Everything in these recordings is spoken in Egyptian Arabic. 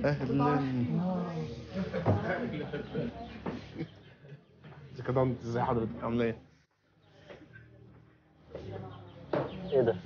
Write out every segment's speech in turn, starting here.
اهلا ازيك يا طنط ازي حضرتك عامله ايه؟ ايه ده؟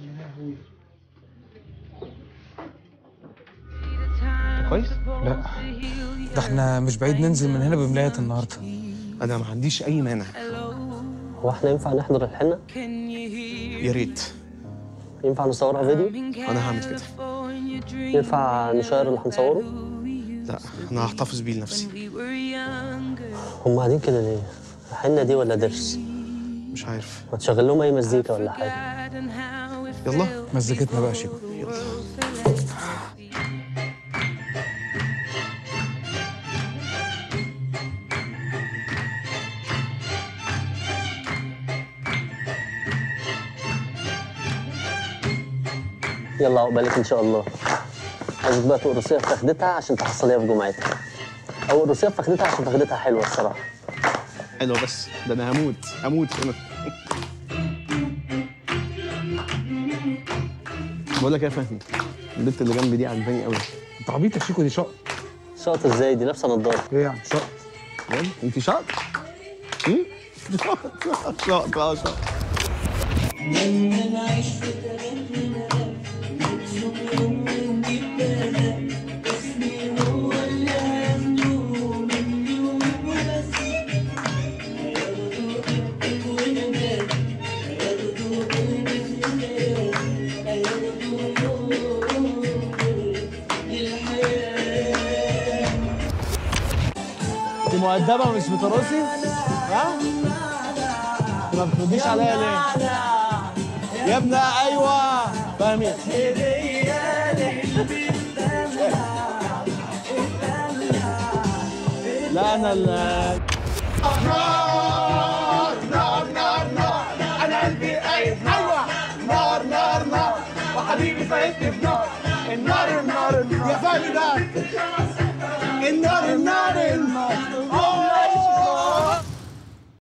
كويس؟ لا ده احنا مش بعيد ننزل من هنا بملاية النهارده انا ما عنديش اي مانع هو احنا ينفع نحضر الحنه؟ يا ريت ينفع نصورها فيديو؟ انا هعمل كده ينفع نشير اللي هنصوره؟ لا انا هحتفظ بيه لنفسي هم قاعدين كده ليه؟ الحنه دي ولا درس؟ مش عارف ما تشغل لهم اي مزيكا ولا حاجه يلا مزيكتنا بقى شيكو يلا عقبالك ان شاء الله عايزك بقى تقرصيها في فخدتها عشان تحصليها في جمعتها او قرصيها في فخدتها عشان فخدتها حلوه الصراحه حلو بس ده انا هموت هموت هنا بقول لك إيه يا فهمي البنت اللي جنبي دي عجباني قوي انت عبيط يا شيكو دي شق شاطر ازاي دي لابسه نضاره ايه يعني شق بجد انت شاط؟ هم؟ شاط شاط اه شاط انت مؤدبه مش بترقصي؟ ها؟ ما بترديش عليا ليه؟ يا ابني ايوه فاهمين لا انا ال نار نار نار نار انا قلبي قايد ايوه نار نار نار وحبيبي فايتني في نار النار النار النار يا فهمي ده النار النار النار